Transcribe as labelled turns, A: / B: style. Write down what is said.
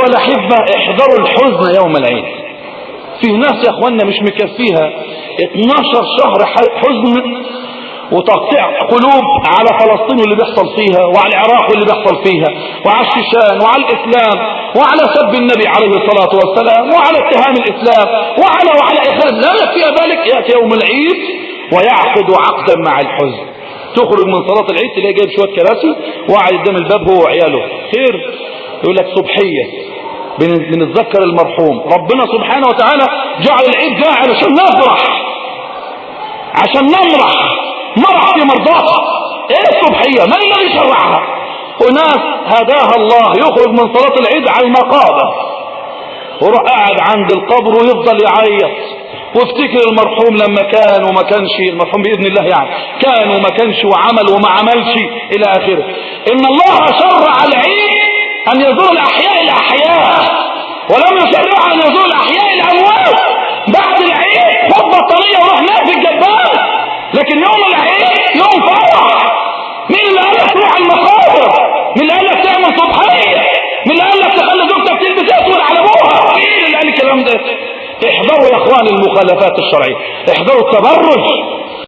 A: الأحبة احذروا الحزن يوم العيد في ناس يا اخوانا مش مكفيها 12 شهر حزن وتقطيع قلوب على فلسطين واللي بيحصل فيها وعلى العراق واللي بيحصل فيها وعلى الشيشان وعلى الإسلام وعلى سب النبي عليه الصلاة والسلام وعلى اتهام الإسلام وعلى وعلى إخراج لا يكفي ذلك يأتي يوم العيد ويعقد عقدا مع الحزن تخرج من صلاة العيد تلاقي جايب شوية كراسي وقاعد قدام الباب هو وعياله خير يقول لك صبحية بنتذكر المرحوم ربنا سبحانه وتعالى جعل العيد جاعل عشان نفرح عشان نمرح مرح في مرضاته ايه الصبحية من الذي شرعها وناس هداها الله يخرج من صلاة العيد على المقابر وروح قاعد عند القبر ويفضل يعيط وافتكر المرحوم لما كان وما كانش المرحوم بإذن الله يعني كان وما كانش وعمل وما عملش إلى آخره إن الله شرع العيد أن يزور الأحياء الأحياء ولم يشرع أن يزور الأحياء الأموات بعد العيد خد بطانية وروح نافي الجبال لكن يوم العيد يوم فرح مين اللي قال لك تروح المقابر مين اللي قال لك تعمل صبحية مين اللي قال لك تخلي زوجتك تلبس اسود على ابوها مين اللي قال الكلام ده احذروا يا اخوان المخالفات الشرعية احذروا التبرج